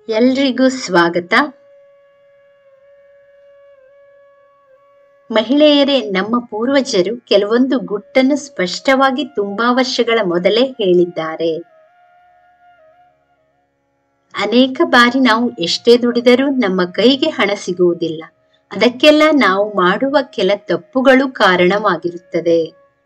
ಎಲ್ರಿಗೂ ಸ್ವಾಗತ ಮಹಿಳೆಯರೇ ನಮ್ಮ ಪೂರ್ವಜರು ಕೆಲವೊಂದು ಗುಟ್ಟನ್ನು ಸ್ಪಷ್ಟವಾಗಿ ತುಂಬಾ ವರ್ಷಗಳ ಮೊದಲೇ ಹೇಳಿದ್ದಾರೆ ಅನೇಕ ಬಾರಿ ನಾವು ಎಷ್ಟೇ ದುಡಿದರೂ ನಮ್ಮ ಕೈಗೆ ಹಣ ಸಿಗುವುದಿಲ್ಲ ಅದಕ್ಕೆಲ್ಲ ನಾವು ಮಾಡುವ ಕೆಲ ತಪ್ಪುಗಳು ಕಾರಣವಾಗಿರುತ್ತದೆ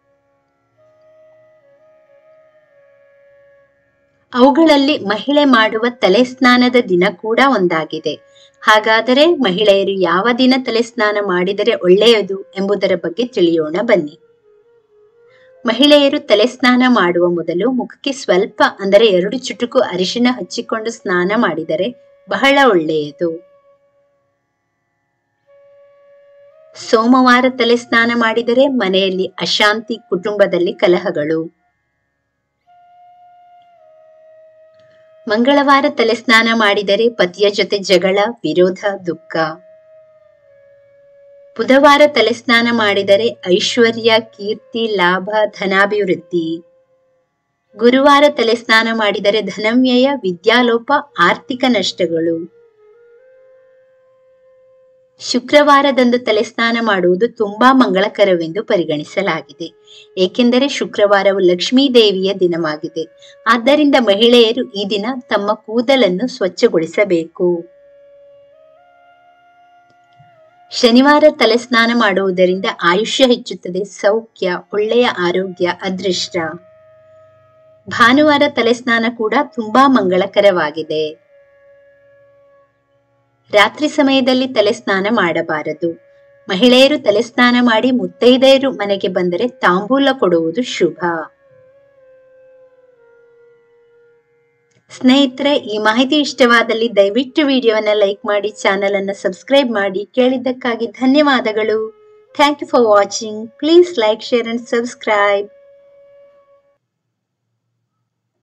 ಅವುಗಳಲ್ಲಿ ಮಹಿಳೆ ಮಾಡುವ ತಲೆ ಸ್ನಾನದ ದಿನ ಕೂಡ ಒಂದಾಗಿದೆ ಹಾಗಾದರೆ ಮಹಿಳೆಯರು ಯಾವ ದಿನ ತಲೆ ಸ್ನಾನ ಮಾಡಿದರೆ ಒಳ್ಳೆಯದು ಎಂಬುದರ ಬಗ್ಗೆ ತಿಳಿಯೋಣ ಬನ್ನಿ ಮಹಿಳೆಯರು ತಲೆ ಸ್ನಾನ ಮಾಡುವ ಮೊದಲು ಮುಖಕ್ಕೆ ಸ್ವಲ್ಪ ಅಂದರೆ ಎರಡು ಚುಟುಕು ಅರಿಶಿನ ಹಚ್ಚಿಕೊಂಡು ಸ್ನಾನ ಮಾಡಿದರೆ ಬಹಳ ಒಳ್ಳೆಯದು ಸೋಮವಾರ ತಲೆ ಸ್ನಾನ ಮಾಡಿದರೆ ಮನೆಯಲ್ಲಿ ಅಶಾಂತಿ ಕುಟುಂಬದಲ್ಲಿ ಕಲಹಗಳು ಮಂಗಳವಾರ ತಲೆ ಸ್ನಾನ ಮಾಡಿದರೆ ಪತಿಯ ಜೊತೆ ಜಗಳ ವಿರೋಧ ದುಃಖ ಬುಧವಾರ ತಲೆ ಸ್ನಾನ ಮಾಡಿದರೆ ಐಶ್ವರ್ಯ ಕೀರ್ತಿ ಲಾಭ ಧನಾಭಿವೃದ್ಧಿ ಗುರುವಾರ ತಲೆ ಸ್ನಾನ ಮಾಡಿದರೆ ಧನವ್ಯಯ ವಿದ್ಯಾಲೋಪ ಆರ್ಥಿಕ ನಷ್ಟಗಳು ಶುಕ್ರವಾರದಂದು ತಲೆ ಸ್ನಾನ ಮಾಡುವುದು ತುಂಬಾ ಮಂಗಳಕರವೆಂದು ಪರಿಗಣಿಸಲಾಗಿದೆ ಏಕೆಂದರೆ ಶುಕ್ರವಾರವು ಲಕ್ಷ್ಮೀ ದೇವಿಯ ದಿನವಾಗಿದೆ ಆದ್ದರಿಂದ ಮಹಿಳೆಯರು ಈ ದಿನ ತಮ್ಮ ಕೂದಲನ್ನು ಸ್ವಚ್ಛಗೊಳಿಸಬೇಕು ಶನಿವಾರ ತಲೆ ಸ್ನಾನ ಮಾಡುವುದರಿಂದ ಆಯುಷ್ಯ ಹೆಚ್ಚುತ್ತದೆ ಸೌಖ್ಯ ಒಳ್ಳೆಯ ಆರೋಗ್ಯ ಅದೃಷ್ಟ ಭಾನುವಾರ ತಲೆ ಸ್ನಾನ ಕೂಡ ತುಂಬಾ ಮಂಗಳಕರವಾಗಿದೆ ರಾತ್ರಿ ಸಮಯದಲ್ಲಿ ತಲೆ ಸ್ನಾನ ಮಾಡಬಾರದು ಮಹಿಳೆಯರು ತಲೆ ಸ್ನಾನ ಮಾಡಿ ಮುತ್ತೈದೆಯರು ಮನೆಗೆ ಬಂದರೆ ತಾಂಬೂಲ ಕೊಡುವುದು ಶುಭ ಸ್ನೇಹಿತರೆ ಈ ಮಾಹಿತಿ ಇಷ್ಟವಾದಲ್ಲಿ ದಯವಿಟ್ಟು ವಿಡಿಯೋನ ಲೈಕ್ ಮಾಡಿ ಚಾನೆಲ್ ಅನ್ನು ಸಬ್ಸ್ಕ್ರೈಬ್ ಮಾಡಿ ಕೇಳಿದ್ದಕ್ಕಾಗಿ ಧನ್ಯವಾದಗಳು thank you for watching please like share and subscribe